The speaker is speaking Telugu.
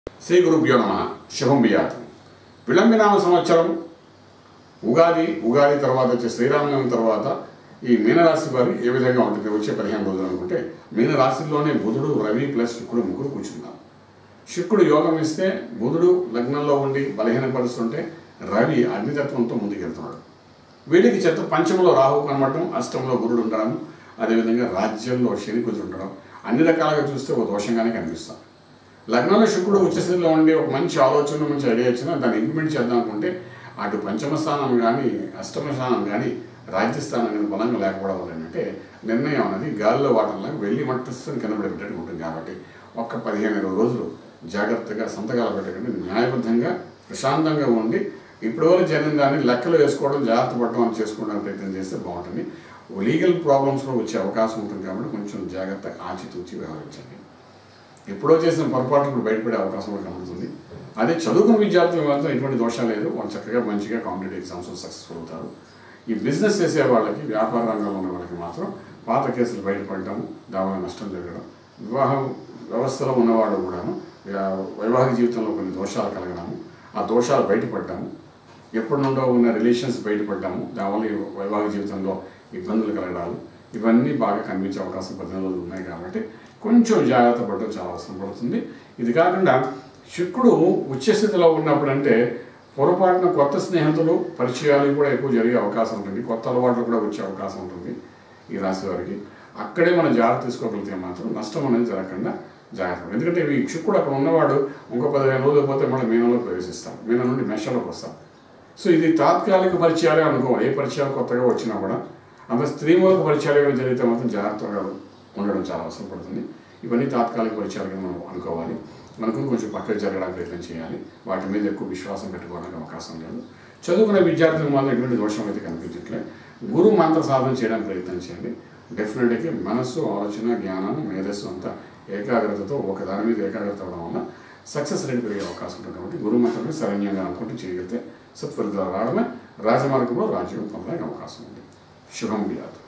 శ్రీ గురుభ్యో నమ శుభం బియాత్ విళంబినామ సంవత్సరం ఉగాది ఉగాది తర్వాత వచ్చే శ్రీరామనవమి తర్వాత ఈ మీనరాశి వారి ఏ విధంగా ఉంటుంది వచ్చే పదిహేను రోజులు అనుకుంటే మీనరాశిలోనే బుధుడు రవి ప్లస్ శుక్రుడు ముగ్గురు కూర్చుందాం శుక్రుడు యోగం ఇస్తే బుధుడు లగ్నంలో ఉండి బలహీనపరుస్తుంటే రవి అగ్నితత్వంతో ముందుకెళ్తున్నాడు వీడికి చెత్త పంచమలో రాహు కనబడటం అష్టంలో గురుడు ఉండడం అదేవిధంగా రాజ్యంలో శని కుజుడు ఉండడం అన్ని రకాలుగా చూస్తే ఒక దోషంగానే కనిపిస్తాం లగ్నంలో శుక్రుడు ఉచ్చస్థితిలో ఉండి ఒక మంచి ఆలోచన మంచి ఐడియా వచ్చినా దాన్ని ఇంప్లిమెంట్ చేద్దాం అనుకుంటే అటు పంచమ స్థానం కానీ అష్టమ స్థానం కానీ రాజ్యస్థానం కానీ బలంగా లేకపోవడం వల్ల ఏంటంటే నిర్ణయం అనేది గాలిలో వాటంలాగా వెళ్ళి మట్టుస్తుంది కింద పడిపెట్టడం ఉంటుంది కాబట్టి ఒక్క పదిహేను ఇరవై రోజులు జాగ్రత్తగా సంతకాలు పెట్టకండి న్యాయబద్ధంగా ప్రశాంతంగా ఉండి ఇప్పటివరకు జరిగిన దాన్ని లెక్కలు వేసుకోవడం జాగ్రత్త పడడం అని చేసుకోవడానికి ప్రయత్నం చేస్తే బాగుంటుంది లీగల్ ప్రాబ్లమ్స్లో వచ్చే అవకాశం ఉంటుంది కాబట్టి కొంచెం జాగ్రత్త ఆచితూచి వ్యవహరించండి ఎప్పుడో చేసిన పొరపాట్లు ఇప్పుడు బయటపడే అవకాశం కూడా కనబడుతుంది అదే చదువుకున్న విద్యార్థులు మాత్రం ఎటువంటి దోషం లేదు వాళ్ళు చక్కగా మంచిగా కాంపిటేటివ్ ఎగ్జామ్స్ సక్సెస్ఫుల్ అవుతారు ఈ బిజినెస్ చేసే వాళ్ళకి వ్యాపార రంగంలో ఉన్న వాళ్ళకి మాత్రం పాత కేసులు బయటపడటం దానివల్ల నష్టం జరగడం వివాహం వ్యవస్థలో ఉన్నవాళ్ళు కూడాను వ్యా- వైవాహిక జీవితంలో కొన్ని దోషాలు కలగడము ఆ దోషాలు బయటపడ్డాము ఎప్పటి నుండో ఉన్న రిలేషన్స్ బయటపడ్డాము దానివల్ల ఈ వైవాహిక జీవితంలో ఇబ్బందులు కలగడాలు ఇవన్నీ బాగా కనిపించే అవకాశం పదిహేను రోజులు ఉన్నాయి కాబట్టి కొంచెం జాగ్రత్త పడడం చాలా అవసరం పడుతుంది ఇది కాకుండా శుక్రుడు ఉచ్చస్థితిలో ఉన్నప్పుడు అంటే పొరపాటున కొత్త స్నేహితులు పరిచయాలు కూడా ఎక్కువ జరిగే అవకాశం ఉంటుంది కొత్త అలవాట్లు కూడా వచ్చే అవకాశం ఉంటుంది ఈ రాశి వారికి అక్కడే మనం జాగ్రత్త తీసుకోగలిగితే మాత్రం నష్టం అనేది జరగకుండా జాగ్రత్త పడాలి. ఎందుకంటే ఈ శుక్రుడు అక్కడ ఉన్నవాడు ఇంకో పదిహేను రోజులు పోతే మళ్ళీ మీనంలో ప్రవేశిస్తాం మీనం నుండి మేషంలోకి వస్తాం సో ఇది తాత్కాలిక పరిచయాలే అనుకోవాలి ఏ పరిచయాలు కొత్తగా వచ్చినా కూడా అంత స్త్రీ మూలక పరిచయాలు ఏమైనా జరిగితే మాత్రం జాగ్రత్తగా ఉండడం చాలా అవసరం పడుతుంది ఇవన్నీ తాత్కాలిక పరిచయాలు కింద మనం అనుకోవాలి మనకు కొంచెం పక్కకు జరగడానికి ప్రయత్నం చేయాలి వాటి మీద ఎక్కువ విశ్వాసం పెట్టుకోవడానికి అవకాశం లేదు చదువుకునే విద్యార్థులకు మాత్రం ఎటువంటి దోషం అయితే కనిపించట్లే గురు మంత్ర సాధన చేయడానికి ప్రయత్నం చేయండి డెఫినెట్గా మనస్సు ఆలోచన జ్ఞానం మేధస్సు అంతా ఏకాగ్రతతో ఒక దాని మీద ఏకాగ్రత అవడం వల్ల సక్సెస్ రేట్ పెరిగే అవకాశం ఉంటుంది కాబట్టి గురు మంత్రమే శరణ్యంగా అనుకుంటూ చేయగలిగితే సత్ఫలితాలు రావడమే రాజమార్గంలో రాజ్యం పొందడానికి అవకాశం ఉంది శుభం బియాదు